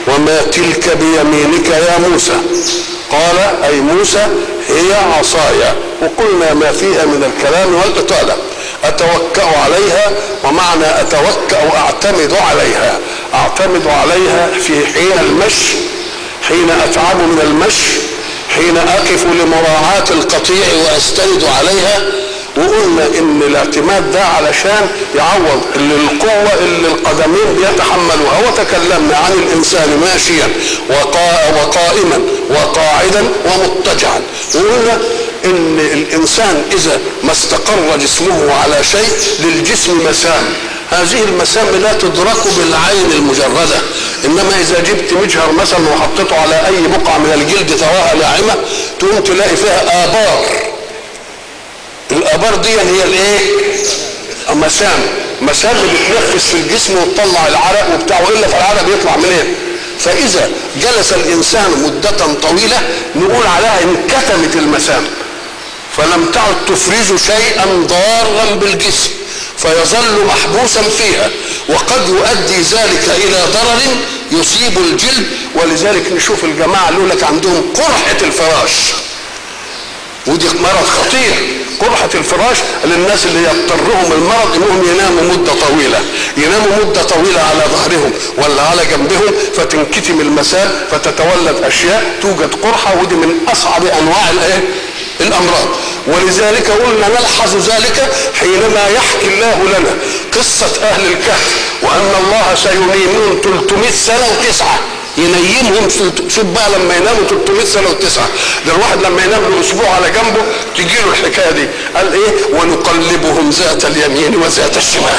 وما تلك بيمينك يا موسى قال أي موسى هي عصاي وقلنا ما فيها من الكلام والإطالة أتوكأ عليها ومعنى أتوكأ أعتمد عليها أعتمد عليها في حين المشي حين أتعب من المشي حين أقف لمراعاة القطيع وأستند عليها وقلنا ان الاعتماد ده علشان يعوض اللي القوة اللي القدمين بيتحملوها وتكلمنا عن الانسان ماشيا وقا وقائما وقاعدا ومضطجعا وقلنا ان الانسان اذا ما استقر جسمه على شيء للجسم مسام هذه المسام لا تدرك بالعين المجردة إنما إذا جبت مجهر مثلا وحطيته على أي بقعة من الجلد تراها ناعمة تقوم تلاقي فيها آبار الآبار دي هي الإيه؟ مسام مسام بتنفس في الجسم وتطلع العرق وبتاع وإلا فالعرق بيطلع منين؟ فإذا جلس الإنسان مدة طويلة نقول عليها انكتمت المسام فلم تعد تفرز شيئا ضارا بالجسم فيظل محبوسا فيها وقد يؤدي ذلك الى ضرر يصيب الجلد ولذلك نشوف الجماعه اللي لك عندهم قرحه الفراش ودي مرض خطير قرحة الفراش للناس اللي يضطرهم المرض انهم يناموا مدة طويلة يناموا مدة طويلة على ظهرهم ولا على جنبهم فتنكتم المسام فتتولد اشياء توجد قرحة ودي من اصعب انواع الايه الامراض ولذلك قلنا نلحظ ذلك حينما يحكي الله لنا قصة اهل الكهف وان الله سينيمهم 300 سنة وتسعة ينيمهم شوف بقى لما يناموا 300 سنه وتسعه ده الواحد لما ينام له اسبوع على جنبه تجي له الحكايه دي قال ايه ونقلبهم ذات اليمين وذات الشمال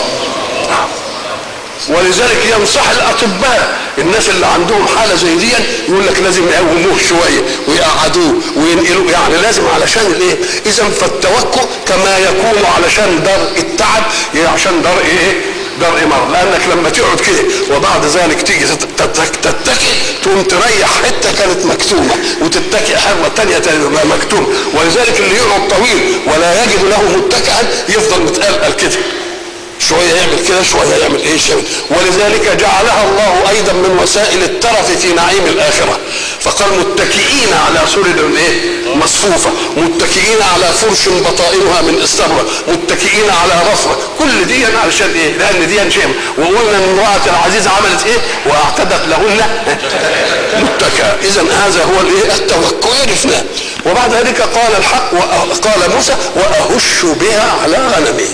ولذلك ينصح الاطباء الناس اللي عندهم حاله زي دي يقول لك لازم يقوموه شويه ويقعدوه وينقلوه يعني لازم علشان الايه؟ اذا فالتوكل كما يكون علشان دار التعب عشان دار ايه؟ درء مرض لانك لما تقعد كده وبعد ذلك تيجي تتكي تقوم تريح حته كانت مكتومه وتتكي حره ثانيه تبقى مكتومه ولذلك اللي يقعد طويل ولا يجد له متكئا يفضل متقلقل كده شوية يعمل كده شوية يعمل ايه شيء ولذلك جعلها الله ايضا من وسائل الترف في نعيم الاخرة فقال متكئين على سرر ايه مصفوفة متكئين على فرش بطائنها من استبرة متكئين على رفرة كل دي علشان ايه لان دي شيء وقلنا ان امرأة العزيز عملت ايه واعتدت لهن متكئا اذا هذا هو الايه التوكل عرفناه وبعد ذلك قال الحق قال موسى واهش بها على غنمي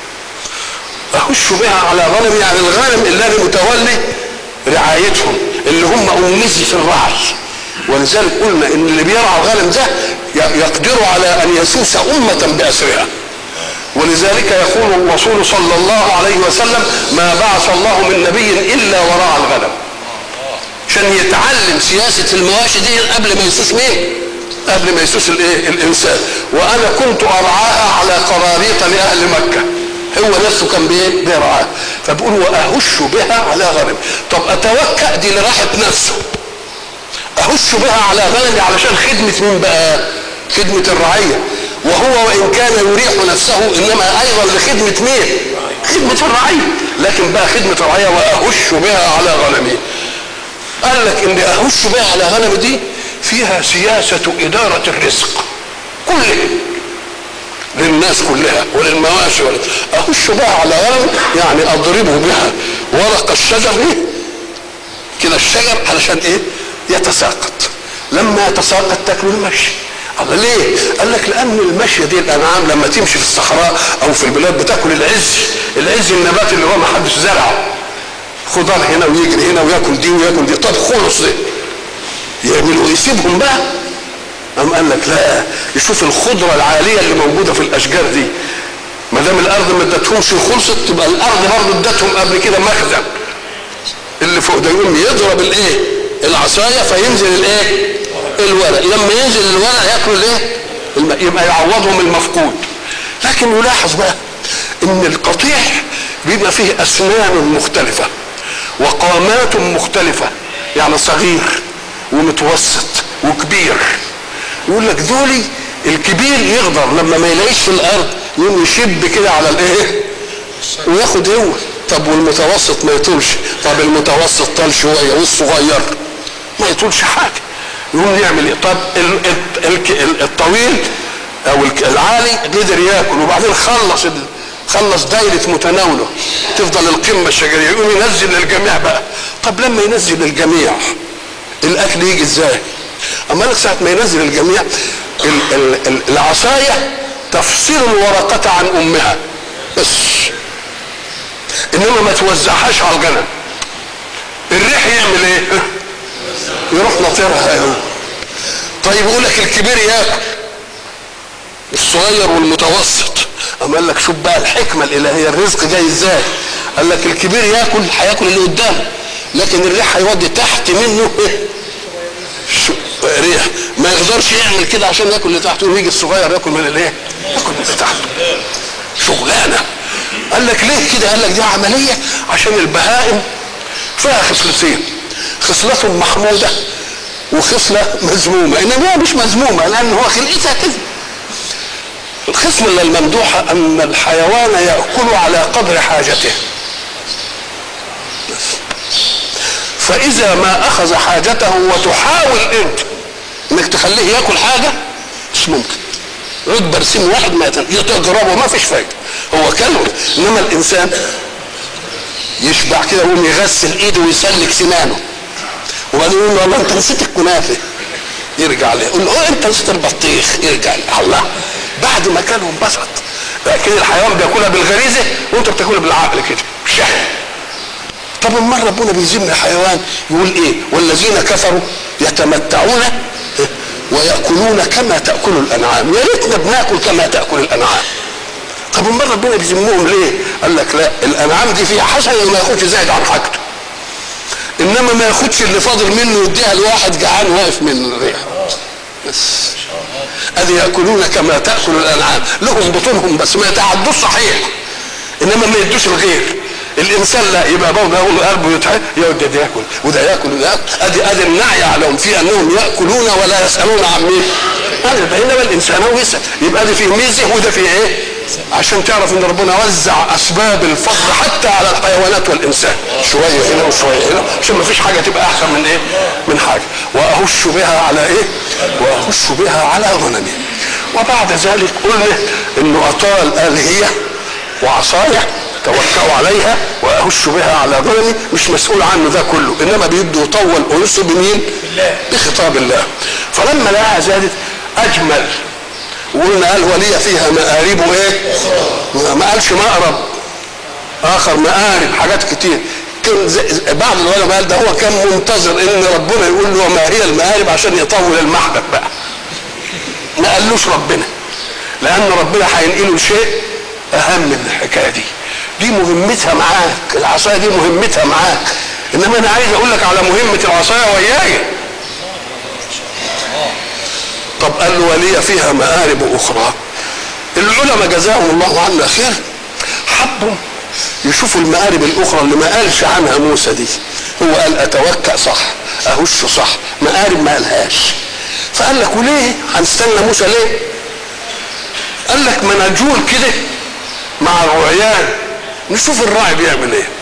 اخش بها على غنم يعني الغنم اللي انا متولي رعايتهم اللي هم امزي في الرعي ولذلك قلنا ان اللي بيرعى الغنم ده يقدر على ان يسوس امه باسرها ولذلك يقول الرسول صلى الله عليه وسلم ما بعث الله من نبي الا ورعى الغنم عشان يتعلم سياسه المواشي دي قبل ما يسوس مين قبل ما يسوس الايه الانسان وانا كنت ارعاها على قراريط لاهل مكه هو نفسه كان بيرعاه فبيقول واهش بها على غنم طب اتوكأ دي لراحة نفسه اهش بها على غنمي علشان خدمة مين بقى خدمة الرعية وهو وان كان يريح نفسه انما ايضا لخدمة مين خدمة الرعية لكن بقى خدمة الرعية واهش بها على غنمي قال لك ان اهش بها على غنمي دي فيها سياسة ادارة الرزق كله للناس كلها وللمواشي ول... اخش بقى على غنم يعني اضربه بها ورق الشجر ايه كده الشجر علشان ايه يتساقط لما يتساقط تاكل المشي الله ليه؟ قال لك لان المشيه دي الانعام لما تمشي في الصحراء او في البلاد بتاكل العز العز النبات اللي هو ما حدش زرعه خضار هنا ويجري هنا وياكل دي وياكل دي طب خلص ده يعملوا يسيبهم بقى قام قال لك لا يشوف الخضره العاليه اللي موجوده في الاشجار دي ما دام الارض ما ادتهمش خلصت تبقى الارض برضه ادتهم قبل كده مخزن اللي فوق ده يقوم يضرب الايه العصايه فينزل الايه الورق لما ينزل الورق ياكلوا الايه يبقى يعوضهم المفقود لكن يلاحظ بقى ان القطيع بيبقى فيه اسنان مختلفه وقامات مختلفه يعني صغير ومتوسط وكبير يقول لك دولي الكبير يغدر لما ما يلاقيش في الارض يقوم يشب كده على الايه وياخد هو طب والمتوسط ما يطولش طب المتوسط طال شويه والصغير ما يطولش حاجه يقوم يعمل ايه طب ال- ال- ال- الطويل او الك- العالي قدر ياكل وبعدين خلص ال- خلص دايرة متناوله تفضل القمة الشجرية يقوم ينزل للجميع بقى طب لما ينزل للجميع الأكل يجي ازاي أما لك ساعة ما ينزل الجميع ال- ال- ال- العصاية تفصل الورقة عن أمها بس إنما ما توزعهاش على الغنم الريح يعمل ايه يروح ناطرها يقول. طيب يقول لك الكبير ياكل الصغير والمتوسط اما قال لك شوف بقى الحكمه الالهيه الرزق جاي ازاي قال لك الكبير ياكل هياكل اللي قدامه لكن الريح هيودي تحت منه ايه شو ريح ما يقدرش يعمل كده عشان ياكل اللي تحته ويجي الصغير ياكل من الايه ياكل من اللي تحته شغلانه قال لك ليه كده قال لك دي عمليه عشان البهائم فيها خصلتين خصلة محمودة وخصلة مذمومة إنما هي مش مذمومة لأن هو خلقتها كده الخصلة الممدوحة أن الحيوان يأكل على قدر حاجته بس. فإذا ما أخذ حاجته وتحاول أنت إنك تخليه يأكل حاجة مش ممكن عود برسيم واحد ما يتن- يتجربه ما فيش فايدة هو كلمة إنما الإنسان يشبع كده ويقوم يغسل ايده ويسلك سنانه وبعدين يقول له والله انت نسيت الكنافه يرجع له يقول له "أوه، انت نسيت البطيخ يرجع له الله بعد ما كان انبسط لكن الحيوان بياكلها بالغريزه وانت بتاكلها بالعقل كده شهر طب امال ربنا بيذم الحيوان يقول ايه والذين كفروا يتمتعون ويأكلون كما تأكل الأنعام يا ريتنا بناكل كما تأكل الأنعام طب امال ربنا بيذمهم ليه؟ قال لك لا الانعام دي فيها حسنه وما ياخدش زايد عن حاجته. انما ما ياخدش اللي فاضل منه يديها لواحد جعان واقف من الريح. بس ادي ياكلون كما تاكل الانعام لهم بطونهم بس ما يتعدوش صحيح انما ما يدوش الغير الانسان لا يبقى برضه يقول قلبه يتعب يقعد ده ياكل وده ياكل وده ياكل ادي ادي النعي عليهم في انهم ياكلون ولا يسالون عن مين؟ هذا بينما الانسان هو يسال يبقى ده فيه ميزه وده فيه ايه؟ عشان تعرف ان ربنا وزع اسباب الفضل حتى على الحيوانات والانسان شويه هنا وشويه هنا عشان ما فيش حاجه تبقى احسن من ايه؟ من حاجه واهش بها على ايه؟ واهش بها على غنمي وبعد ذلك قلنا انه اطال الهيه وعصايا توكلوا عليها واهش بها على غنمي مش مسؤول عنه ده كله انما بيده يطول انسه بمين؟ بخطاب الله فلما لقاها زادت اجمل وقلنا قال ولي فيها مآرب ايه؟ ما قالش مأرب اخر مآرب حاجات كتير كان زي- بعض العلماء قال ده هو كان منتظر ان ربنا يقول له ما هي المآرب عشان يطول المحبب بقى ما قالوش ربنا لان ربنا هينقله لشيء اهم من الحكايه دي دي مهمتها معاك العصايه دي مهمتها معاك انما انا عايز اقول لك على مهمه العصايه وياي طب قال له ولي فيها مآرب اخرى العلماء جزاهم الله عنا خير حبوا يشوفوا المآرب الاخرى اللي ما قالش عنها موسى دي هو قال اتوكأ صح اهش صح مآرب ما قالهاش فقال لك وليه هنستنى موسى ليه قال لك ما نجول كده مع الرعيان نشوف الراعي بيعمل ايه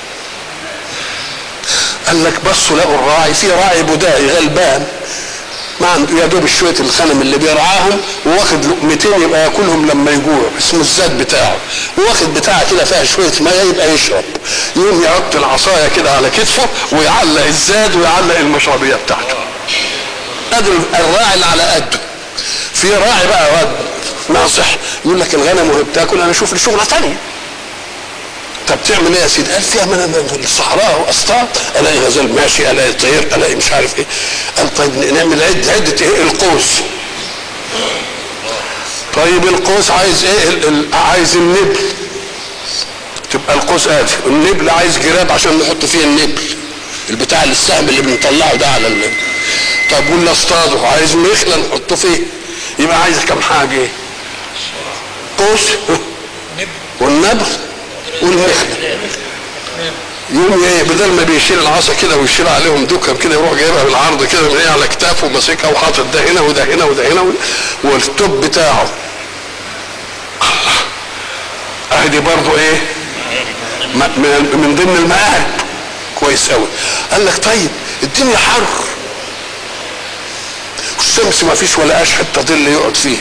قال لك بصوا لقوا الراعي في راعي بدائي غلبان ما عنده يا دوب شويه الخنم اللي بيرعاهم وواخد لقمتين يبقى ياكلهم لما يجوع اسمه الزاد بتاعه وواخد بتاعه كده فيها شويه ميه يبقى يشرب يقوم يحط العصايه كده على كتفه ويعلق الزاد ويعلق المشربيه بتاعته ادي الراعي اللي على قده في راعي بقى واد ناصح يقول لك الغنم وهي بتاكل انا اشوف لي شغله ثانيه طب تعمل ايه يا سيدي؟ قال فيها من من الصحراء واصطاد الاقي غزال ماشي الاقي طير الاقي مش عارف ايه قال طيب نعمل عده عده ايه القوس طيب القوس عايز ايه ال- ال- عايز النبل تبقى القوس ادي النبل عايز جراب عشان نحط فيه النبل البتاع اللي السهم اللي بنطلعه ده على ال طب واللي اصطاده عايز مخله نحطه فيه يبقى عايز كم حاجه ايه قوس والنبل والمخله يوم ايه بدل ما بيشيل العصا كده ويشيل عليهم دكم كده يروح جايبها بالعرض كده من ايه على كتافه وماسكها وحاطط ده هنا وده هنا وده هنا والتوب بتاعه الله اهدي برضه ايه من من ضمن المآرب كويس قوي قال لك طيب الدنيا حر الشمس ما فيش ولا قاش حته ظل يقعد فيها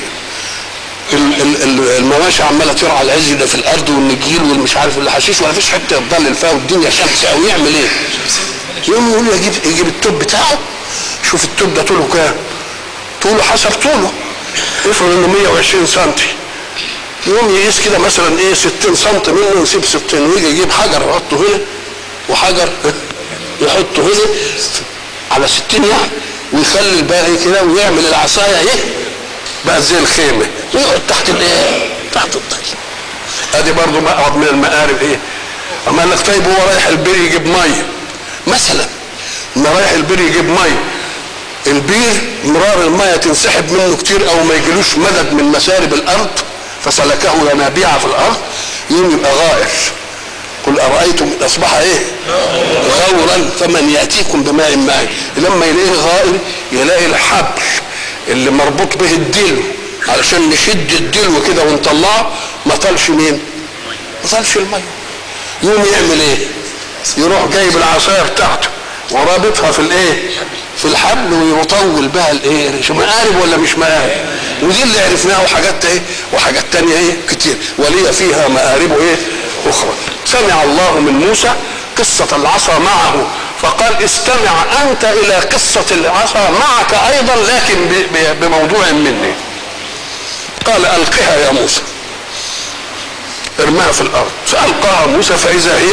المواشي عماله ترعى العز ده في الارض والنجيل والمش عارف الحشيش ولا فيش حته يضلل فيها والدنيا شمس قوي يعمل ايه؟ يقوم يقول يجيب يجيب التوب بتاعه شوف التوب ده طوله كام؟ طوله حسب طوله افرض انه 120 سم يقوم يقيس كده مثلا ايه 60 سم منه يسيب 60 ويجي يجيب حجر يحطه هنا وحجر يحطه هنا على 60 يعني ويخلي الباقي كده ويعمل العصايه ايه بقى زي الخيمه ويقعد تحت الايه تحت الظل ادي برضه مقعد من المقارب ايه اما قال لك طيب هو رايح البير يجيب ميه مثلا ما رايح البير يجيب ميه البير مرار الميه تنسحب منه كتير او ما يجيلوش مدد من مسارب الارض فسلكه ينابيع في الارض يوم يبقى غائر قل ارايتم ان اصبح ايه غورا فمن ياتيكم بماء معين لما يلاقيه غائر يلاقي الحبل اللي مربوط به الدلو علشان نشد الدلو كده ونطلعه ما طالش مين ما طالش الميه يقوم يعمل ايه يروح جايب العصايه بتاعته ورابطها في الايه في الحبل ويطول بها الايه شو مقارب ولا مش مقارب ودي اللي عرفناها وحاجات ايه وحاجات تانية ايه كتير ولي فيها مآرب ايه اخرى سمع الله من موسى قصة العصا معه فقال استمع انت الى قصة العصا معك ايضا لكن بموضوع مني قال القها يا موسى ارماها في الارض فالقاها موسى فاذا هي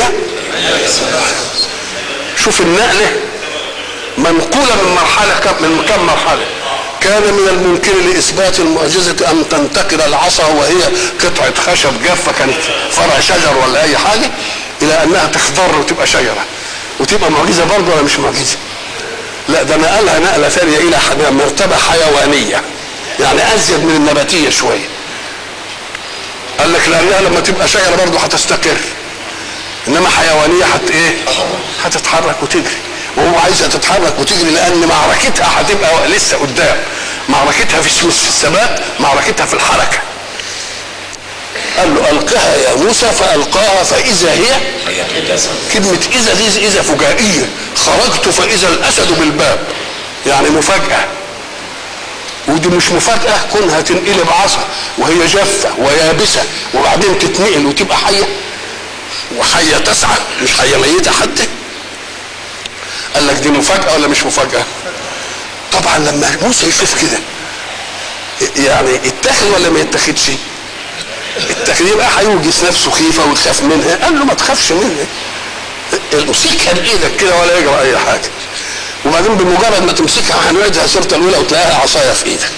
شوف النقله منقوله من مرحله كم من كم مرحله كان من الممكن لاثبات المعجزه ان تنتقل العصا وهي قطعه خشب جافه كانت فرع شجر ولا اي حاجه الى انها تخضر وتبقى شجره وتبقى معجزه برضه ولا مش معجزه لا ده نقلها نقله ثانيه الى مرتبه حيوانيه يعني ازيد من النباتيه شويه قال لك لانها لما تبقى شجره برضه هتستقر انما حيوانيه حت ايه هتتحرك وتجري وهو عايزها تتحرك وتجري لان معركتها هتبقى لسه قدام معركتها في الثبات معركتها في الحركه قال له القها يا موسى فالقاها فاذا هي كلمه اذا دي اذا فجائيه خرجت فاذا الاسد بالباب يعني مفاجاه ودي مش مفاجاه كونها تنقلب عصا وهي جافه ويابسه وبعدين تتنقل وتبقى حيه وحيه تسعى مش حيه ميته حتى قال لك دي مفاجاه ولا مش مفاجاه طبعا لما موسى يشوف كده يعني اتخذ ولا ما يتخذش اتخذ يبقى هيوجس نفسه خيفه ويخاف منها قال له ما تخافش منها امسكها بايدك كده ولا يجرى اي حاجه وبعدين بمجرد ما تمسكها هنعيدها صورة الاولى وتلاقيها عصايه في ايدك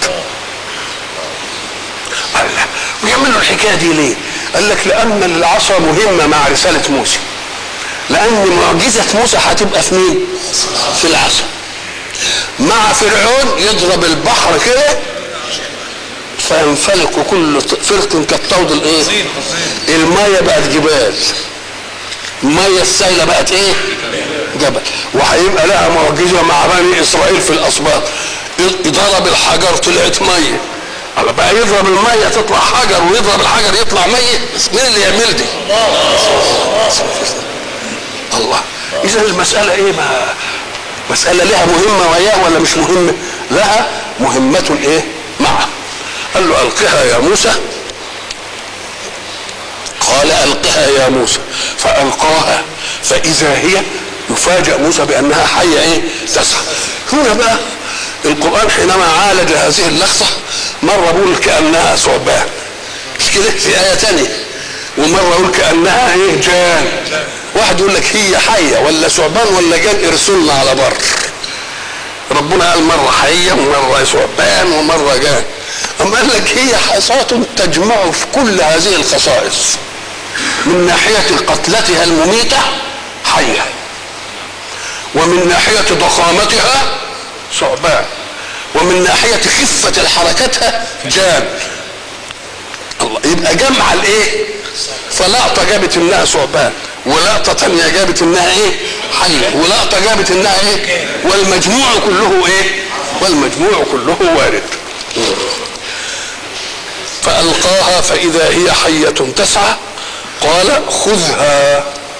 الله ويعملوا الحكايه دي ليه؟ قال لك لان العصا مهمه مع رساله موسى لان معجزه موسى هتبقى في مين في العصا مع فرعون يضرب البحر كده فينفلق كل فرق كالطود الايه الميه بقت جبال الميه السائله بقت ايه جبل وهيبقى لها معجزه مع بني اسرائيل في الاسباط ضرب الحجر طلعت ميه على بقى يضرب الميه تطلع حجر ويضرب الحجر يطلع ميه بس مين اللي يعمل دي الله اذا المساله ايه ما مساله لها مهمه وياه ولا مش مهمه لها مهمه ايه معه قال له القها يا موسى قال القها يا موسى فالقاها فاذا هي يفاجأ موسى بانها حيه ايه تسعى هنا بقى القران حينما عالج هذه اللحظه مره بيقول كانها ثعبان مش كده في ايه ثانيه ومره يقول كانها ايه جان واحد يقول لك هي حيه ولا ثعبان ولا جان ارسلنا على بر ربنا قال مره حيه ومره ثعبان ومره جان أم قال لك هي حصاة تجمع في كل هذه الخصائص من ناحية قتلتها المميتة حية ومن ناحية ضخامتها ثعبان ومن ناحية خفة حركتها جان الله يبقى جمع الايه فلقطة جابت انها ثعبان ولقطة تانية جابت انها ايه حية ولقطة جابت انها ايه والمجموع كله ايه والمجموع كله وارد فألقاها فإذا هي حية تسعى قال خذها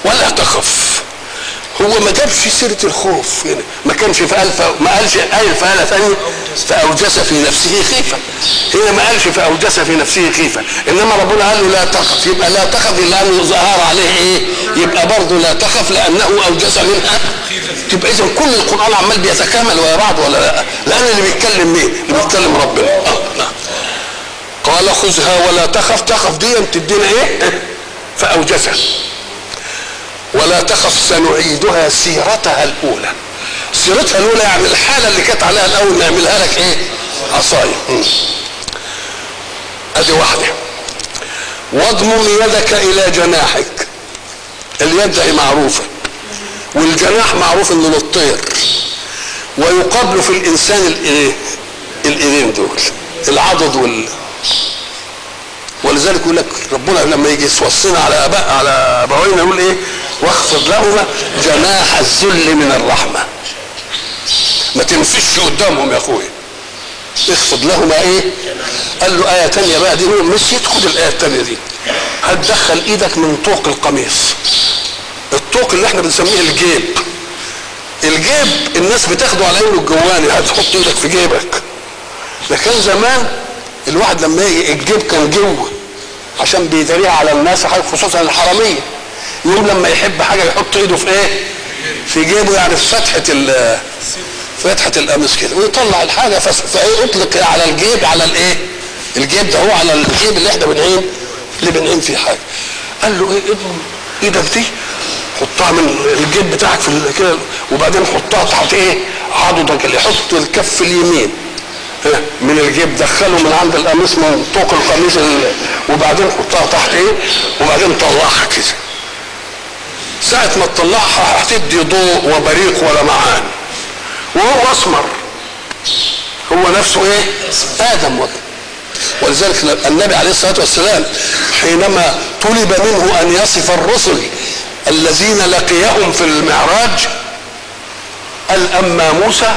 ولا تخف هو ما جابش سيره الخوف هنا ما كانش في الف ما قالش قال في آلة ثانية فأوجس في نفسه خيفة هنا ما قالش فأوجس في نفسه خيفة إنما ربنا قال له لا تخف يبقى لا تخف إلا أنه ظهر عليه إيه يبقى برضه لا تخف لأنه أوجس منها تبقى إذا كل القرآن عمال بيتكامل ويا بعض ولا لا لأن اللي بيتكلم مين؟ اللي بيتكلم ربنا آه نعم قال خذها ولا تخف تخف دي تدينا إيه؟ فأوجسها ولا تخف سنعيدها سيرتها الاولى سيرتها الاولى يعني الحاله اللي كانت عليها الاول نعملها لك ايه عصايه ادي واحده واضمم يدك الى جناحك اليد هي معروفه والجناح معروف انه للطير ويقابل في الانسان الايه الايدين دول العضد وال ولذلك يقول لك ربنا لما يجي يوصينا على اباء على ابوينا يقول ايه واخفض لهما جناح الذل من الرحمه ما تنفش قدامهم يا اخويا اخفض لهما ايه قال له ايه تانية بقى دي هو مشيت خد الايه التانية دي هتدخل ايدك من طوق القميص الطوق اللي احنا بنسميه الجيب الجيب الناس بتاخده على انه الجواني هتحط ايدك في جيبك ده كان زمان الواحد لما يجي الجيب كان جوه عشان بيداريها على الناس خصوصا الحراميه يوم لما يحب حاجه يحط ايده في ايه؟ في جيبه يعني في فتحه ال فتحه القميص كده ويطلع الحاجه فايه اطلق على الجيب على الايه؟ الجيب ده هو على الجيب اللي احنا بنعين اللي بنعين فيه حاجه قال له ايه اضمن ايدك دي حطها من الجيب بتاعك في كده وبعدين حطها تحت ايه؟ عضدك اللي يحط الكف اليمين من الجيب دخله من عند القميص من طوق القميص وبعدين حطها تحت ايه وبعدين طلعها كده ساعة ما تطلعها هتدي ضوء وبريق ولمعان وهو اسمر هو نفسه ايه ادم وده ولذلك النبي عليه الصلاه والسلام حينما طلب منه ان يصف الرسل الذين لقيهم في المعراج قال اما موسى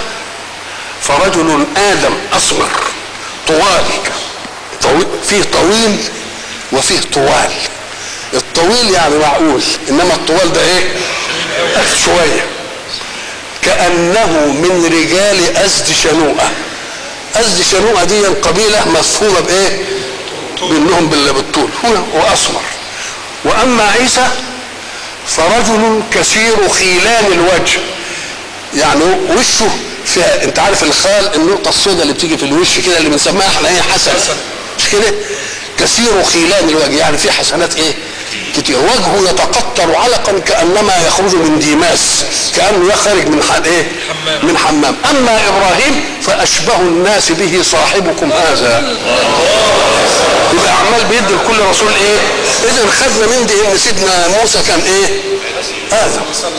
فرجل ادم اسمر طوال طويل فيه طويل وفيه طوال الطويل يعني معقول انما الطوال ده ايه شويه كانه من رجال ازد شنوءه ازد شنوءه دي قبيله مفهومه بايه بانهم بالطول هو اسمر واما عيسى فرجل كثير خيلان الوجه يعني وشه فيها انت عارف الخال النقطه السوداء اللي بتيجي في الوش كده اللي بنسميها احنا ايه حسن مش كده كثير خيلان الوجه يعني في حسنات ايه كتير وجهه يتقطر علقا كانما يخرج من ديماس كانه يخرج من حد ايه من حمام اما ابراهيم فاشبه الناس به صاحبكم هذا يبقى عمال بيدي لكل رسول ايه اذا خدنا من دي ان سيدنا موسى كان ايه ادم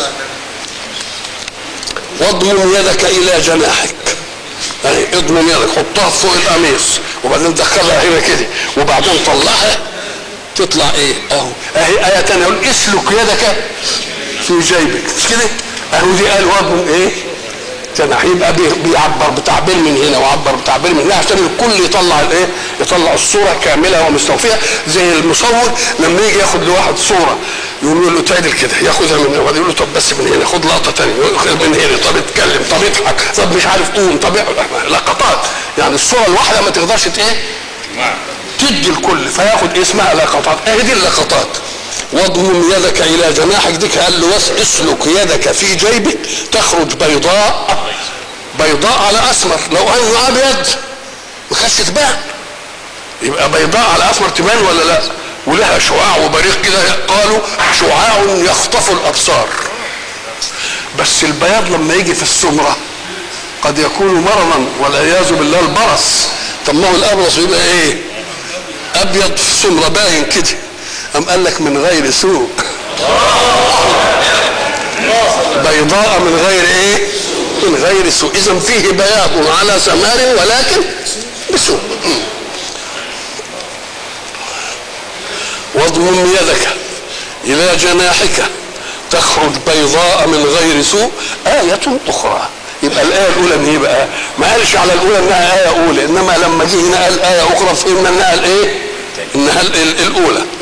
واضمم يدك الى جناحك يعني اضمم يدك حطها فوق القميص وبعدين دخلها هنا كده وبعدين طلعها تطلع ايه اهو اهي ايه تانية يقول اسلك يدك في جيبك مش كده اهو دي قال واضمم ايه جناح يبقى بيعبر بتعبير من هنا وعبر بتعبير من هنا عشان الكل يطلع الايه يطلع الصوره كامله ومستوفيه زي المصور لما يجي ياخد لواحد صوره يقول له تعدل كده ياخدها من هنا يقول له طب بس من هنا خد لقطه ثانيه من هنا طب اتكلم طب اضحك طب مش عارف قوم طب لقطات يعني الصوره الواحده ما تقدرش ايه تدي الكل فياخد اسمها لقطات اهي دي اللقطات واضمم يدك الى جناحك ديك قال له اسلك يدك في جيبك تخرج بيضاء بيضاء على اسمر لو انه ابيض ما كانتش تبان يبقى بيضاء على اسمر تبان ولا لا ولها شعاع وبريق كده قالوا شعاع يخطف الابصار بس البياض لما يجي في السمره قد يكون مرضا والعياذ بالله البرص طب ما هو الابرص يبقى ايه ابيض في سمره باين كده أم قال لك من غير سوء بيضاء من غير ايه من غير سوء اذا فيه بياض على سمار ولكن بسوء واضمم يدك الى جناحك تخرج بيضاء من غير سوء آية أخرى يبقى الآية الأولى من إيه بقى؟ ما قالش على الأولى إنها آية أولى إنما لما جه هنا قال آية أخرى فهمنا إنها الإيه؟ إنها الأولى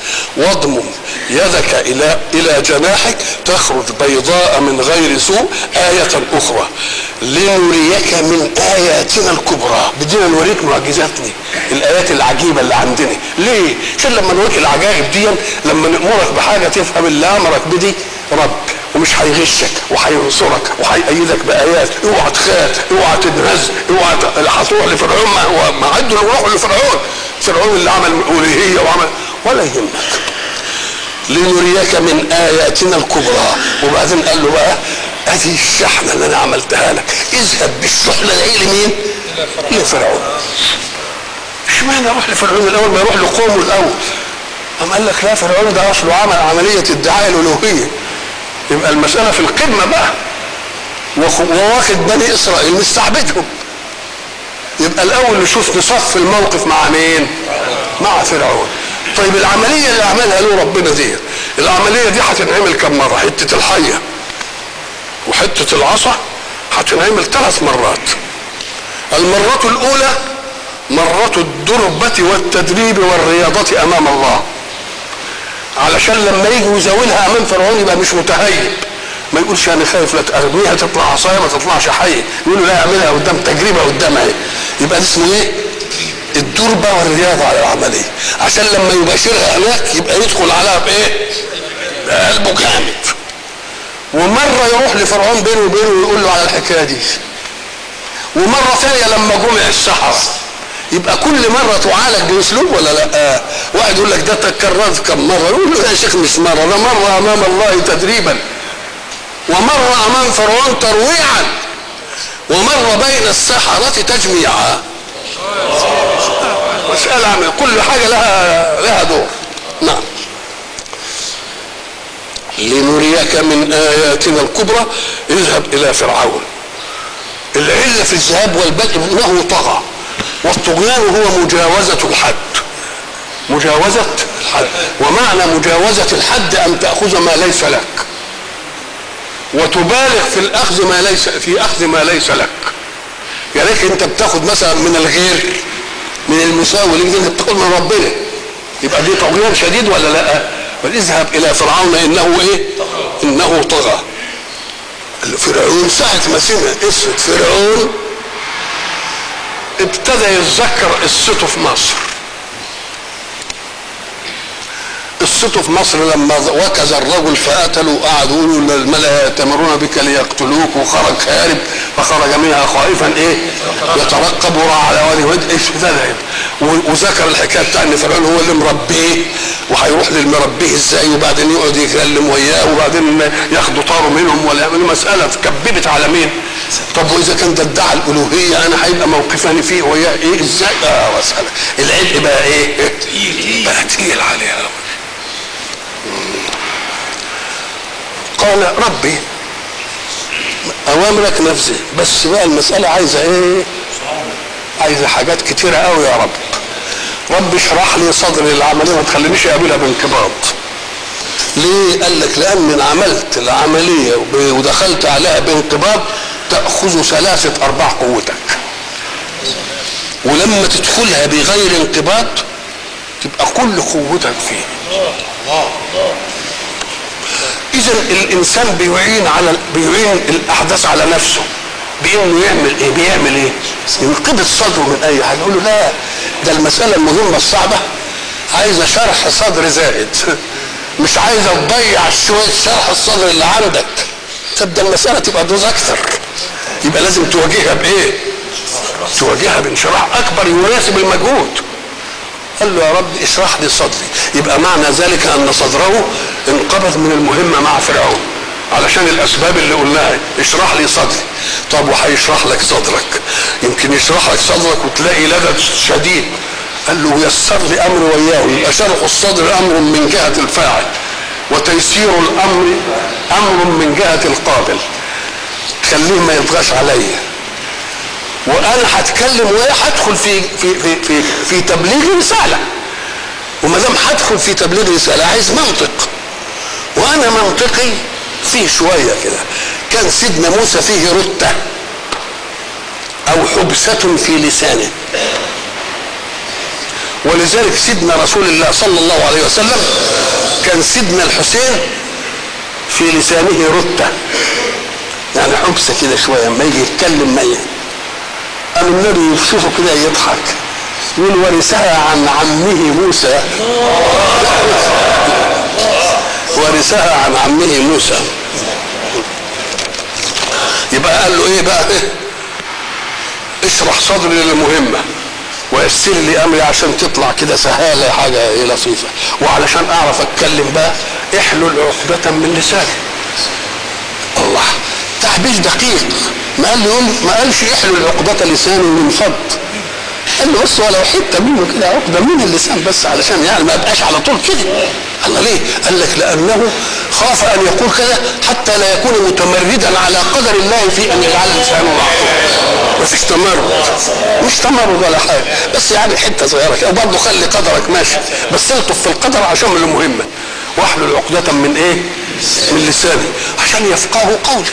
واضمم يدك الى الى جناحك تخرج بيضاء من غير سوء آية أخرى لنريك من آياتنا الكبرى بدينا نوريك معجزاتنا الآيات العجيبة اللي عندنا ليه؟ عشان لما نوريك العجائب دي لما نأمرك بحاجة تفهم اللي أمرك بدي رب ومش هيغشك وهينصرك وهيأيدك بآيات اوعى تخاف اوعى تنهز اوعى ت- هتروح لفرعون ما هو ما عدوا يروحوا لفرعون فرعون اللي عمل ألوهية وعمل ولا يهمك لنريك من آياتنا الكبرى وبعدين قال له بقى هذه الشحنة اللي أنا عملتها لك اذهب بالشحنة دي لمين؟ لفرعون اشمعنى اروح لفرعون الاول ما يروح لقومه الاول قام قال لك لا فرعون ده اصله عمل عمليه ادعاء الالوهيه يبقى المساله في القمه بقى وخ- وواخد بني اسرائيل مستعبدهم يبقى الاول نشوف نصف الموقف مع مين مع فرعون طيب العمليه اللي عملها له ربنا دي العمليه دي هتنعمل كم مره حته الحيه وحته العصا هتنعمل ثلاث مرات المرة الأولى مرة الدربة والتدريب والرياضة أمام الله علشان لما يجي يزاولها أمام فرعون يبقى مش متهيب ما يقولش أنا خايف لا ترميها تطلع عصاية ما تطلعش حية يقول له لا اعملها قدام تجربة قدامها اهي يبقى ده اسمه إيه؟ الدربة والرياضة على العملية عشان لما يباشرها هناك يبقى يدخل عليها بإيه؟ بقلبه جامد ومرة يروح لفرعون بينه وبينه ويقول له على الحكاية دي ومره ثانيه لما جمع السحره يبقى كل مره تعالج باسلوب ولا لا آه. واحد يقول لك ده تكررت كم مره يقول له يا شيخ مش مره ده مره امام الله تدريبا ومره امام فرعون ترويعا ومره بين السحره تجميعا مسألة عن كل حاجة لها لها دور نعم لنريك من آياتنا الكبرى اذهب إلى فرعون العلة في الذهاب والبدء انه طغى والطغيان هو مجاوزة الحد مجاوزة الحد ومعنى مجاوزة الحد أن تأخذ ما ليس لك وتبالغ في الأخذ ما ليس في أخذ ما ليس لك يعني أنت بتاخد مثلا من الغير من المساوي اللي انت بتاخد من ربنا يبقى دي طغيان شديد ولا لا؟ بل اذهب الى فرعون انه ايه؟ انه طغى فرعون ساعة ما سمع قصة فرعون ابتدى يتذكر قصته في مصر قصته في مصر لما وكز الرجل فقتلوا وقعدوا يقولوا الملأ يأتمرون بك ليقتلوك وخرج هارب فخرج منها خائفا ايه يترقب وراء على وادي ود ايش ده وذكر الحكايه بتاع ان فرعون هو اللي مربيه وهيروح للمربيه ازاي وبعدين يقعد يكلم وياه وبعدين ياخدوا طاره منهم ولا يعملوا مساله كببت على مين؟ طب واذا كان ده ادعى الالوهيه انا هيبقى موقفاني فيه وياه ايه ازاي؟ اه مساله العبء بقى ايه؟ بقى تقيل عليها قال ربي اوامرك نفسي بس بقى المساله عايزه ايه عايزه حاجات كتيره قوي يا رب رب اشرح لي صدري العمليه ما تخلينيش اقابلها بانقباض ليه قال لك لان عملت العمليه ودخلت عليها بانقباض تاخذ ثلاثه ارباع قوتك ولما تدخلها بغير انقباض تبقى كل قوتك فيه اذا الانسان بيعين على بيعين الاحداث على نفسه بانه يعمل ايه بيعمل ايه ينقبض صدره من اي حاجه يقول له لا ده المساله المهمه الصعبه عايزه شرح صدر زائد مش عايزه تضيع شويه شرح الصدر اللي عندك طب ده المساله تبقى دوز اكثر يبقى لازم تواجهها بايه تواجهها بانشراح اكبر يناسب المجهود قال له يا رب اشرح لي صدري يبقى معنى ذلك ان صدره انقبض من المهمه مع فرعون علشان الاسباب اللي قلناها اشرح لي صدري طب وهيشرح لك صدرك يمكن يشرح لك صدرك وتلاقي لدى شديد قال له يسر لي امري وياه يبقى شرح الصدر امر من جهه الفاعل وتيسير الامر امر من جهه القابل خليه ما يطغاش عليا وانا هتكلم وايه هدخل في في في في, في تبليغ رساله وما دام هدخل في تبليغ رساله عايز منطق وانا منطقي فيه شويه كده كان سيدنا موسى فيه رته او حبسه في لسانه ولذلك سيدنا رسول الله صلى الله عليه وسلم كان سيدنا الحسين في لسانه رتة يعني حبسة كده شوية لما يجي يتكلم ما قام النبي يشوفه كده يضحك يقول ورثها عن عمه موسى ورثها عن عمه موسى يبقى قال له ايه بقى إيه؟ اشرح صدري للمهمة ويسر لي امري عشان تطلع كده سهالة حاجة ايه لطيفة وعلشان اعرف اتكلم بقى احلل عقدة من لساني الله تعبير دقيق ما قال لي ما قالش احلل عقدة لساني من فض قال له بس ولو حته منه كده عقده من اللسان بس علشان يعني ما ابقاش على طول كده الله ليه؟ قال لك لانه خاف ان يقول كذا حتى لا يكون متمردا على قدر الله في ان يجعل لسانه معصوم. ما فيش تمرد مش تمرد ولا حاجه بس يعني حته صغيره كده وبرضه خلي قدرك ماشي بس الطف في القدر عشان من المهمه واحلل عقدة من ايه؟ من لساني عشان يفقهوا قولي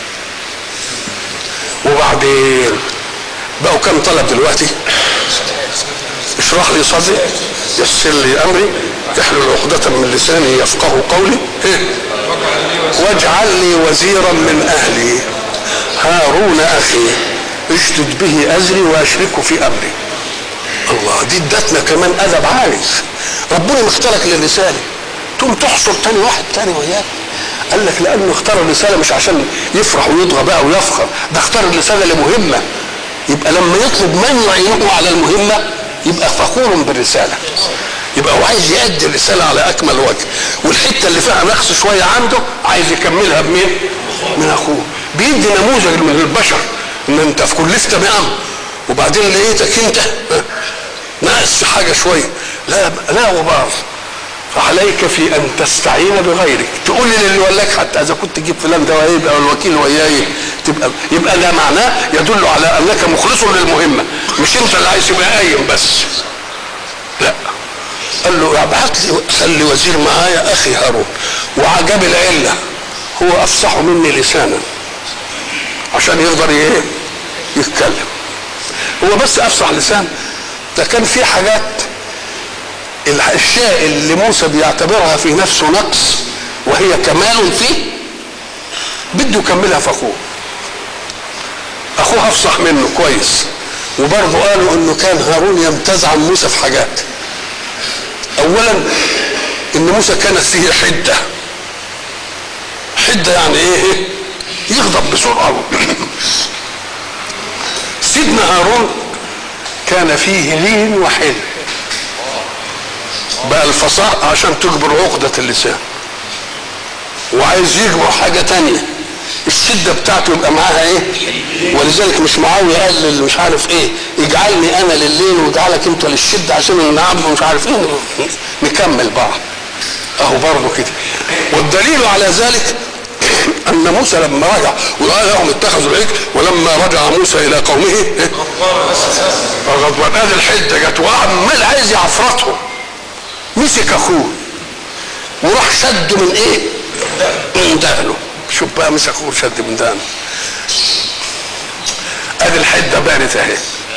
وبعدين بقوا كم طلب دلوقتي اشرح لي صدري يسر لي امري احلل عقدة من لساني يفقه قولي إيه؟ واجعل لي وزيرا من اهلي هارون اخي اشدد به ازري واشركه في امري الله دي ادتنا كمان ادب عالي ربنا مختارك للرساله تقوم تحصر تاني واحد تاني وياك قال لك لانه اختار الرساله مش عشان يفرح ويضغى بقى ويفخر ده اختار الرساله لمهمه يبقى لما يطلب من يعينه على المهمه يبقى فخور بالرساله يبقى هو عايز يأدي الرساله على اكمل وجه والحته اللي فيها نقص شويه عنده عايز يكملها بمين؟ من اخوه بيدي نموذج من البشر ان انت في كلفت بامر وبعدين لقيتك انت ناقص في حاجه شويه لا لا وبار فعليك في ان تستعين بغيرك تقول للي ولاك حتى اذا كنت تجيب فلان ده ويبقى الوكيل وياي تبقى يبقى ده معناه يدل على انك مخلص للمهمه مش انت اللي عايز تبقى قايم بس لا قال له ابعت لي خلي وزير معايا اخي هارون وعجب العله هو افصح مني لسانا عشان يقدر ايه يتكلم هو بس افصح لسان ده كان في حاجات الاشياء اللي موسى بيعتبرها في نفسه نقص وهي كمال فيه بده يكملها في اخوه اخوه افصح منه كويس وبرضه قالوا انه كان هارون يمتاز عن موسى في حاجات اولا ان موسى كانت فيه حده حده يعني ايه يغضب بسرعه سيدنا هارون كان فيه لين وحلم بقى الفصاحة عشان تجبر عقدة اللسان وعايز يجبر حاجة تانية الشدة بتاعته يبقى معاها ايه ولذلك مش معاوية قال مش عارف ايه اجعلني انا لليل واجعلك انت للشدة عشان النعم مش عارف ايه نكمل بعض اهو برضه كده والدليل على ذلك ان موسى لما رجع وقال لهم اتخذوا العجل ولما رجع موسى الى قومه ايه غضبان ادي الحده جت وعمال عايز يعفرتهم مسك اخوه وراح شده من ايه من دقنه شوف بقى مسك اخوه شد من دقنه ادي الحده بانت اهي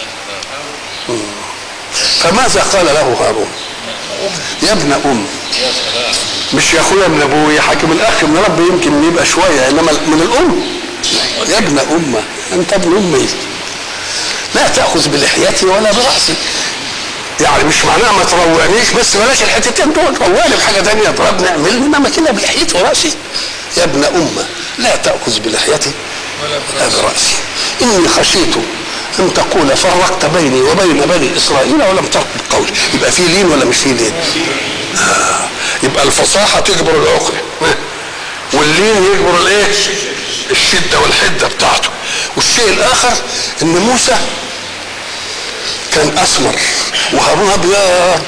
فماذا قال له هارون يا ابن ام مش يا اخويا من ابويا حاكم الاخ من ربي يمكن يبقى شويه انما من الام يا ابن امه انت ابن امي لا تاخذ بلحيتي ولا براسي يعني مش معناها ما تروعنيش بس بلاش الحتتين دول رواني بحاجه ثانيه اضربني اعمل انما كده بلحيتي وراسي يا ابن امه لا تاخذ بلحيتي ولا براسي اني خشيت ان تقول فرقت بيني وبين بني اسرائيل ولم ترقب قولي يبقى في لين ولا مش في لين؟ آه. يبقى الفصاحه تجبر العقده واللين يجبر الايه؟ الشده والحده بتاعته والشيء الاخر ان موسى كان اسمر وهارون ابيض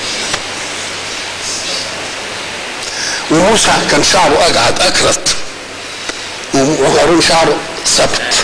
وموسى كان شعره اجعد اكرت وهارون شعره ثبت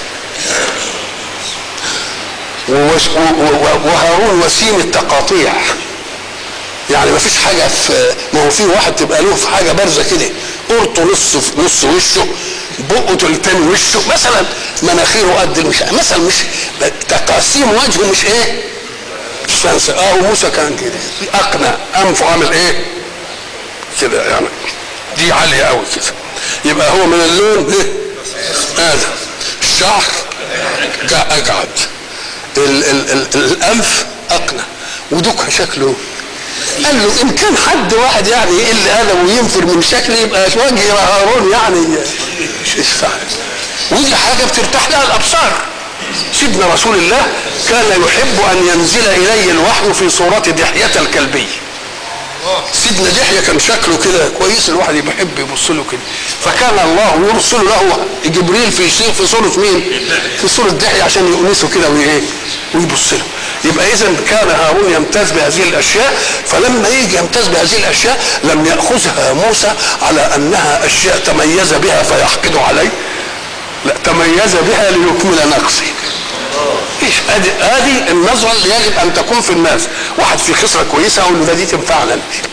وهارون وسيم التقاطيع يعني ما فيش حاجه في ما هو في واحد تبقى له في حاجه بارزه كده قرطه نص في نص وشه بقه تلتين وشه مثلا مناخيره قد مش مثلا مش تقاسيم وجهه مش ايه احسن اه وموسى كان كده اقنع انفه عامل ايه كده يعني دي عاليه قوي كده يبقى هو من اللون ايه هذا الشعر اجعد ال ال ال الانف اقنع ودك شكله قال له ان كان حد واحد يعني يقل ادب وينفر من شكلي يبقى وجه هارون يعني يستعد ودي حاجه بترتاح لها الابصار سيدنا رسول الله كان يحب ان ينزل اليه الوحي في صوره دحيه الكلبي سيدنا دحية كان شكله كده كويس الواحد يحب يبص له كده فكان الله يرسل له جبريل في في صورة مين؟ في صورة دحية عشان يؤنسه كده وايه؟ ويبص له يبقى اذا كان هارون يمتاز بهذه الاشياء فلما يجي يمتاز بهذه الاشياء لم ياخذها موسى على انها اشياء تميز بها فيحقد عليه لا تميز بها ليكمل نقصه ايش ادي ادي النظره اللي يجب ان تكون في الناس واحد في خصله كويسه اقول له ده دي تنفعنا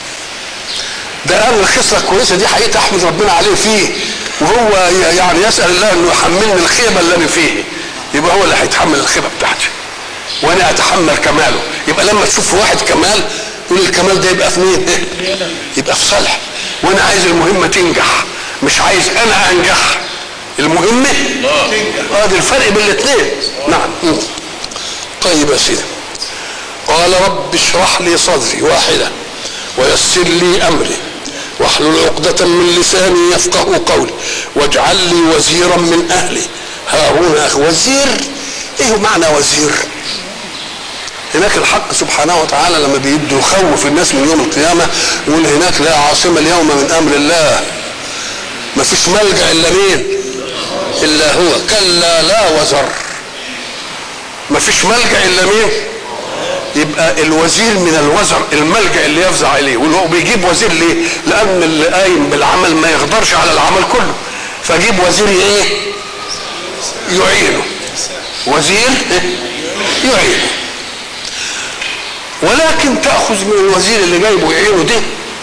ده قال الخصله الكويسه دي حقيقه احمد ربنا عليه فيه وهو يعني يسال الله انه يحملني الخيبه اللي انا فيه يبقى هو اللي هيتحمل الخيبه بتاعتي وانا اتحمل كماله يبقى لما تشوف واحد كمال يقول الكمال ده يبقى في مين؟ يبقى في صالح وانا عايز المهمه تنجح مش عايز انا انجح المهمة اه ده الفرق بين الاثنين نعم طيب يا سيدي قال رب اشرح لي صدري واحدة ويسر لي أمري واحلل عقدة من لساني يفقه قولي واجعل لي وزيرا من أهلي هارون أخ وزير إيه معنى وزير هناك الحق سبحانه وتعالى لما بيبدو يخوف الناس من يوم القيامة يقول هناك لا عاصمة اليوم من أمر الله ما فيش ملجأ إلا مين الا هو كلا لا وزر ما فيش ملجا الا مين يبقى الوزير من الوزر الملجا اللي يفزع اليه وهو بيجيب وزير ليه لان اللي قايم بالعمل ما يقدرش على العمل كله فجيب وزير ايه يعينه وزير يعينه ولكن تاخذ من الوزير اللي جايبه يعينه ده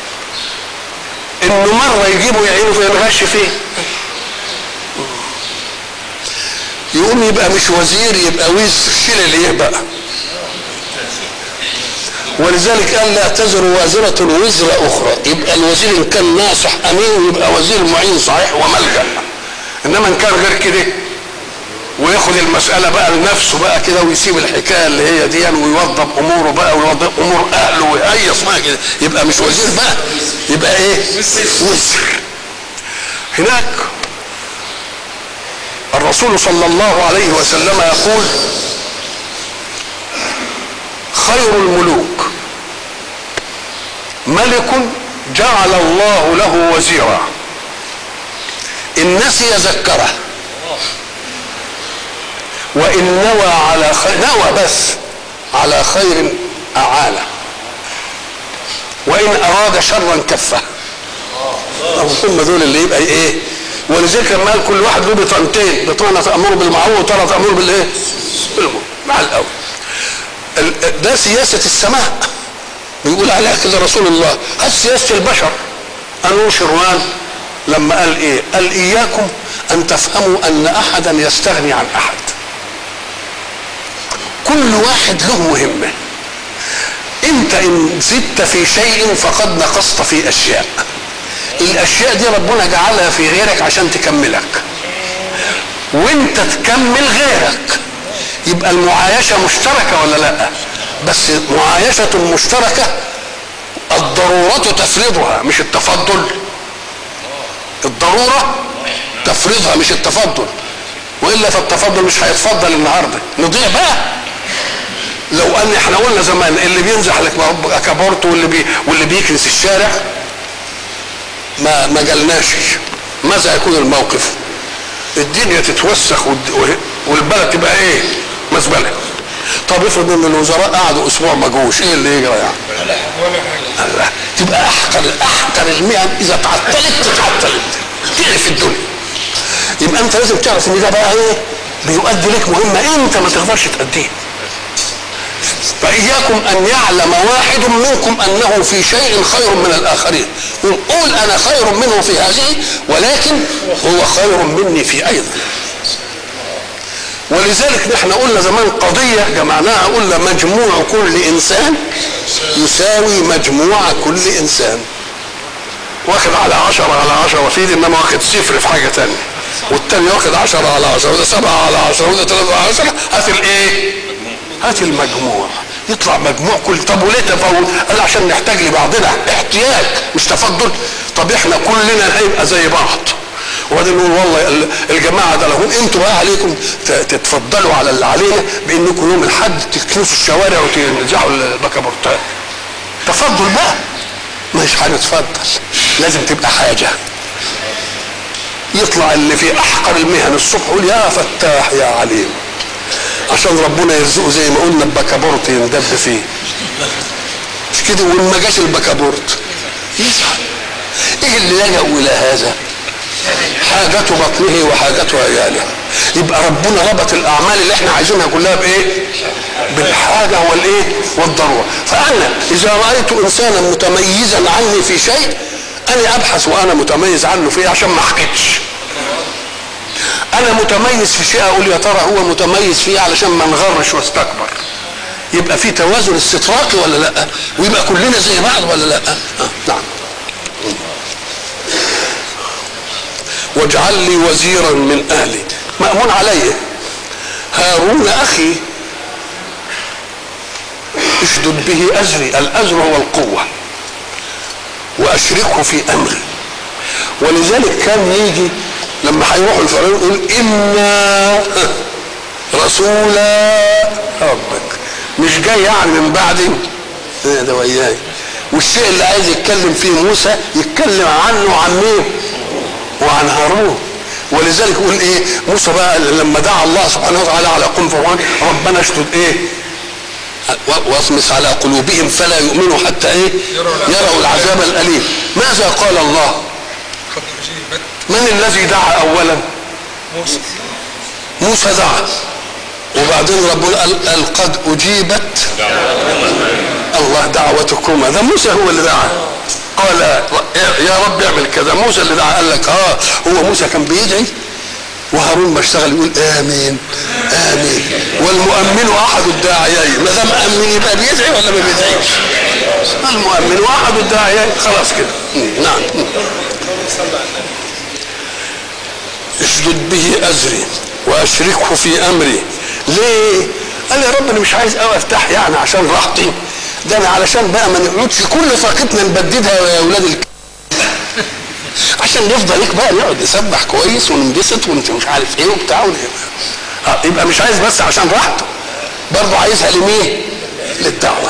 انه مره يجيبه يعينه فينغش فيه يقوم يبقى مش وزير يبقى وزر شيل الايه بقى ولذلك قال لا تزر وازرة وزر أخرى يبقى الوزير إن كان ناصح أمين يبقى وزير معين صحيح وملجأ إنما إن كان غير كده وياخد المسألة بقى لنفسه بقى كده ويسيب الحكاية اللي هي دي ويوظف أموره بقى ويوظف أمور أهله ويهيص معاه كده يبقى مش وزير بقى يبقى إيه؟ وزر هناك الرسول صلى الله عليه وسلم يقول خير الملوك ملك جعل الله له وزيرا ان نسي ذكره وان نوى على خير نوى بس على خير اعانه وان اراد شرا كفه هم دول اللي يبقى ايه ولذلك لما قال كل واحد له بطانتين بطانه تامر بالمعروف وطانه تامر بالايه؟ بالمعروف مع الاول ده سياسه السماء بيقول عليها كده رسول الله هل سياسه البشر انو شروان لما قال ايه؟ قال اياكم ان تفهموا ان احدا يستغني عن احد كل واحد له مهمه انت ان زدت في شيء فقد نقصت في اشياء الاشياء دي ربنا جعلها في غيرك عشان تكملك وانت تكمل غيرك يبقى المعايشة مشتركة ولا لا بس معايشة مشتركة الضرورة تفرضها مش التفضل الضرورة تفرضها مش التفضل والا فالتفضل مش هيتفضل النهارده نضيع بقى لو ان احنا قلنا زمان اللي بينزح لك كبرت واللي بي واللي بيكنس الشارع ما ما جالناش ماذا يكون الموقف الدنيا تتوسخ والبلد تبقى ايه مزبله طب افرض ان الوزراء قعدوا اسبوع ما جوش ايه اللي يجرى يعني الله تبقى احقر احقر المهن اذا تعطلت تتعطلت تعرف الدنيا يبقى انت لازم تعرف ان ده بقى ايه بيؤدي لك مهمه انت ما تقدرش تأديها فإياكم أن يعلم واحد منكم أنه في شيء خير من الآخرين قول أنا خير منه في هذه ولكن هو خير مني في أيضا ولذلك نحن قلنا زمان قضية جمعناها قلنا مجموع كل إنسان يساوي مجموع كل إنسان واخد على عشرة على عشرة وفيد إنما واخد صفر في حاجة تانية والتاني واخد عشرة على عشرة وده سبعة على عشرة وده ثلاثة على عشرة هات الإيه؟ هات المجموع يطلع مجموع كل طب وليه تفاوت؟ قال عشان نحتاج لبعضنا احتياج مش تفضل طب احنا كلنا هيبقى زي بعض وبعدين نقول والله الجماعه ده لهم انتوا بقى عليكم تتفضلوا على اللي علينا بانكم يوم الاحد تكنسوا الشوارع وتنزعوا البكابورتات تفضل بقى مش هنتفضل لازم تبقى حاجه يطلع اللي في احقر المهن الصبح يقول يا فتاح يا عليم عشان ربنا يرزقه زي ما قلنا البكابورت يندب فيه مش كده وان ما جاش البكابورت يزعل ايه اللي لجأوا الى هذا حاجة بطنه وحاجة عياله يبقى ربنا ربط الاعمال اللي احنا عايزينها كلها بايه بالحاجة والايه والضرورة فانا اذا رأيت انسانا متميزا عني في شيء انا ابحث وانا متميز عنه فيه عشان ما احكتش انا متميز في شيء اقول يا ترى هو متميز فيه علشان ما نغرش واستكبر يبقى في توازن استطراقي ولا لا ويبقى كلنا زي بعض ولا لا آه نعم واجعل لي وزيرا من اهلي مامون عليه هارون اخي اشدد به ازري الازر هو القوه واشركه في امري ولذلك كان يجي لما هيروحوا الفرعون يقول انا رسول ربك مش جاي يعني من بعدي ده وياي والشيء اللي عايز يتكلم فيه موسى يتكلم عنه وعن مين وعن هارون ولذلك يقول ايه موسى بقى لما دعا الله سبحانه وتعالى على قوم فرعون ربنا اشدد ايه واطمس على قلوبهم فلا يؤمنوا حتى ايه يروا العذاب الاليم ماذا قال الله من الذي دعا اولا موسى موسى دعا وبعدين ربنا قال, قال قد اجيبت الله دعوتكما ده موسى هو اللي دعا قال يا رب اعمل كذا موسى اللي دعا قال لك اه هو موسى كان بيدعي وهارون ما اشتغل يقول امين امين والمؤمن احد الداعيين ما دام امن يبقى بيدعي ولا ما بيدعيش المؤمن احد الداعيين خلاص كده نعم اشدد به ازري واشركه في امري ليه قال يا رب انا مش عايز قوي افتح يعني عشان راحتي ده انا علشان بقى ما نقعدش كل طاقتنا نبددها يا اولاد الك... عشان نفضل هيك بقى نقعد نسبح كويس وننبسط وانت مش عارف ايه وبتاع اه يبقى مش عايز بس عشان راحته برضه عايزها لمين؟ للدعوه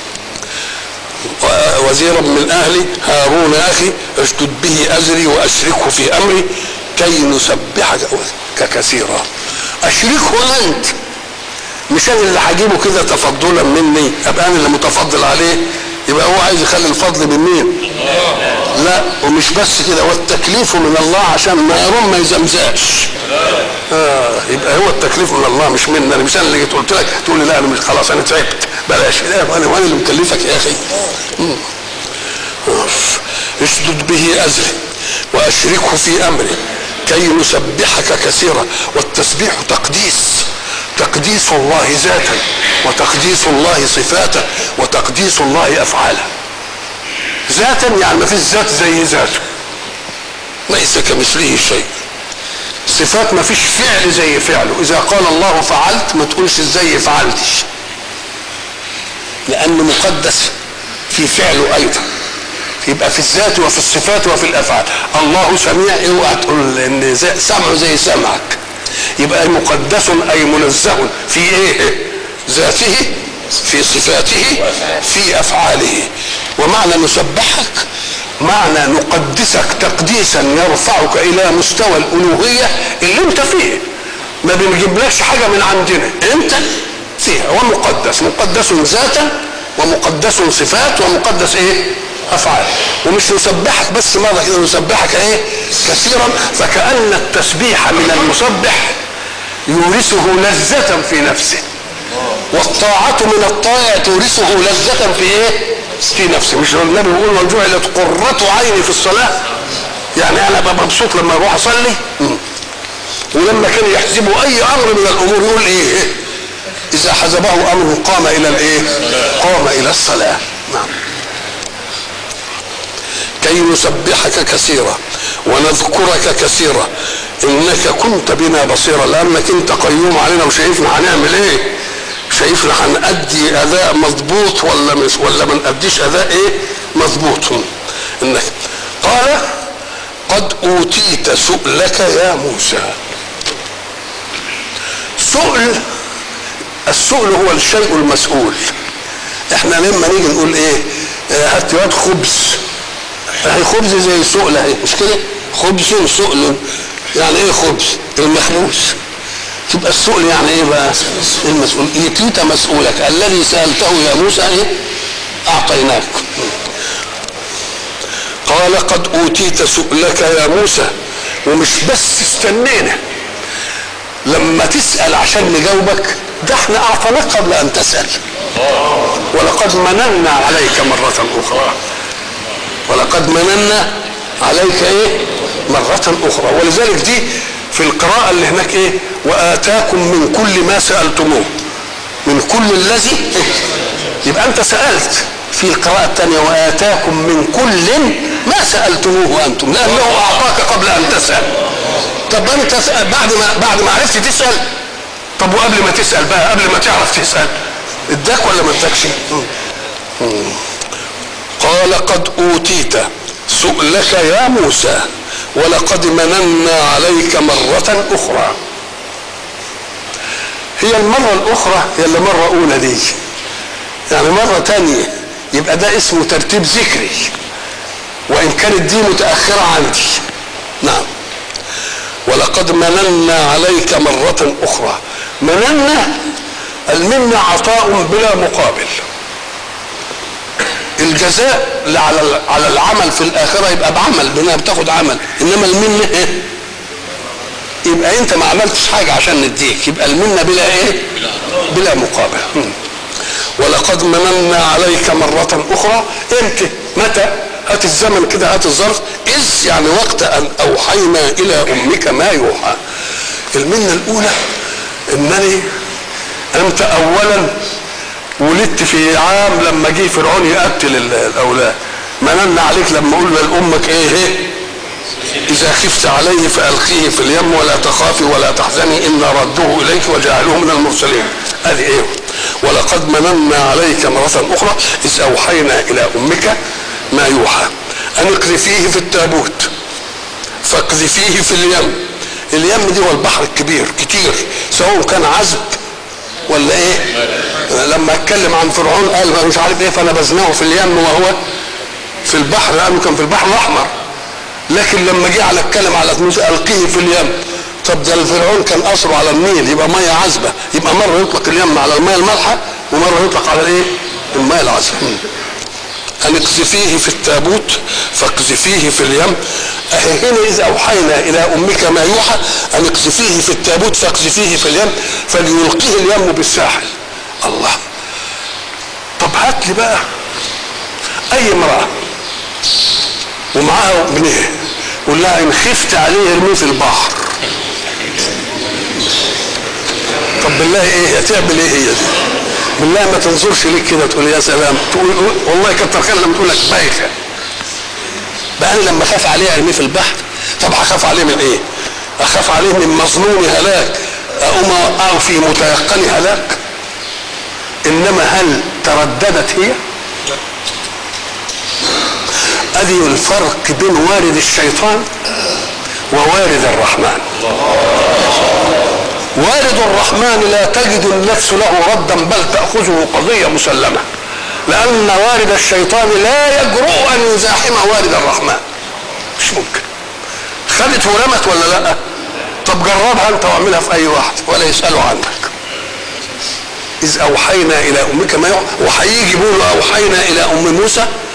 وزيرا من اهلي هارون اخي اشدد به ازري واشركه في امري كي نسبحك كثيرا اشركه انت مش انا اللي هجيبه كده تفضلا مني ابقى انا اللي متفضل عليه يبقى هو عايز يخلي الفضل من مين لا ومش بس كده والتكليف من الله عشان ما يرون ما يزمزاش آه يبقى هو التكليف من الله مش مني انا مش انا اللي جيت قلت لك تقول لي لا انا مش خلاص انا تعبت بلاش لا انا وانا اللي مكلفك يا اخي اشدد به ازري واشركه في امري كي نسبحك كثيرا والتسبيح تقديس تقديس الله ذاتا وتقديس الله صفاتا وتقديس الله افعالا ذاتا يعني ما فيش ذات زي ذاته ليس كمثله شيء صفات ما فيش فعل زي فعله اذا قال الله فعلت ما تقولش ازاي فعلتش لانه مقدس في فعله ايضا يبقى في الذات وفي الصفات وفي الافعال الله سميع اوعى تقول ان سمعه زي سمعك يبقى مقدس اي منزه في ايه ذاته في صفاته في افعاله ومعنى نسبحك معنى نقدسك تقديسا يرفعك الى مستوى الالوهيه اللي انت فيه ما بنجيبلكش حاجه من عندنا انت فيها ومقدس مقدس ذاتا ومقدس صفات ومقدس ايه افعال ومش نسبحك بس مره كده نسبحك ايه كثيرا فكان التسبيح من المسبح يورثه لذة في نفسه والطاعة من الطائع تورثه لذة في ايه؟ في نفسه مش النبي بيقول وجعلت قرة عيني في الصلاة يعني انا ببقى مبسوط لما اروح اصلي ولما كان يحزبه اي امر من الامور يقول ايه اذا حزبه امر قام الى الايه قام الى الصلاه نعم كي نسبحك كثيرا ونذكرك كثيرا انك كنت بنا بصيرا لانك انت قيوم علينا وشايفنا هنعمل ايه شايفنا هنأدي اداء مضبوط ولا مش ولا ما نأديش اداء ايه مضبوط انك قال قد اوتيت سؤلك يا موسى سؤل السؤل هو الشيء المسؤول احنا لما نيجي نقول ايه هات واد خبز اهي خبز زي سؤل اهي مش كده خبز سؤل يعني ايه خبز المخبوز تبقى السؤل يعني ايه بقى المسؤول يتيت مسؤولك الذي سالته يا موسى ايه اعطيناك قال قد اوتيت سؤلك يا موسى ومش بس استنينا لما تسال عشان نجاوبك ده احنا اعطيناك قبل ان تسال ولقد مننا عليك مره اخرى ولقد مننا عليك ايه مرة أخرى ولذلك دي في القراءة اللي هناك ايه وآتاكم من كل ما سألتموه من كل الذي يبقى أنت سألت في القراءة الثانية وآتاكم من كل ما سألتموه أنتم لأنه أعطاك قبل أن تسأل طب أنت تسأل بعد ما بعد ما عرفت تسأل طب وقبل ما تسأل بقى قبل ما تعرف تسأل اداك ولا ما اداكش؟ قال قد أوتيت سؤلك يا موسى ولقد مننا عليك مرة أخرى هي المرة الأخرى هي اللي مرة أولى دي يعني مرة تانية يبقى ده اسمه ترتيب ذكري وإن كانت دي متأخرة عندي نعم ولقد مننا عليك مرة أخرى مننا المنة عطاء بلا مقابل الجزاء على على العمل في الاخره يبقى بعمل بانها بتاخد عمل انما المنه ايه يبقى انت ما عملتش حاجه عشان نديك يبقى المنه بلا ايه بلا مقابل ولقد مننا عليك مرة أخرى امتى متى هات الزمن كده هات الظرف إذ يعني وقت أن أوحينا إلى أمك ما يوحى المنة الأولى إنني أنت أولا ولدت في عام لما جه فرعون يقتل الاولاد مننا عليك لما قلنا لامك ايه ايه اذا خفت عليه فالقيه في اليم ولا تخافي ولا تحزني ان ردوه اليك وجعلوه من المرسلين ادي ايه ولقد مننا عليك مرة أخرى إذ أوحينا إلى أمك ما يوحى أن اقذفيه في التابوت فاقذفيه في اليم اليم دي هو البحر الكبير كتير سواء كان عذب ولا ايه لما اتكلم عن فرعون قال مش عارف ايه فنبذناه في اليم وهو في البحر لانه كان في البحر الاحمر لكن لما جه على اتكلم على موسى القيه في اليم طب ده الفرعون كان قصره على النيل يبقى ميه عذبه يبقى مره يطلق اليم على الميه المالحه ومره يطلق على الايه الميه العذبه أن اقذفيه في التابوت فاقذفيه في اليم هنا إذا أوحينا إلى أمك ما يوحى أن اقذفيه في التابوت فاقذفيه في اليم فليلقيه اليم بالساحل الله طب هات لي بقى أي امرأة ومعاها ابنها قول لها إن خفت عليه ارميه في البحر طب بالله إيه هتعمل إيه هي دي؟ بالله ما تنظرش ليك كده تقول يا سلام تقول والله كتر خير لما تقول لك بايخه بقى انا لما اخاف عليه ارميه في البحر طب هخاف عليه من ايه؟ اخاف عليه من مظنون هلاك اقوم اوقعه في متيقن هلاك انما هل ترددت هي؟ ادي الفرق بين وارد الشيطان ووارد الرحمن وارد الرحمن لا تجد النفس له ردا بل تأخذه قضية مسلمة لأن وارد الشيطان لا يجرؤ أن يزاحم وارد الرحمن مش ممكن خدت ورمت ولا لا طب جربها انت واعملها في اي واحد ولا يسألوا عنك إذ أوحينا إلى أمك ما يوحى وهيجي بيقولوا أوحينا إلى أم موسى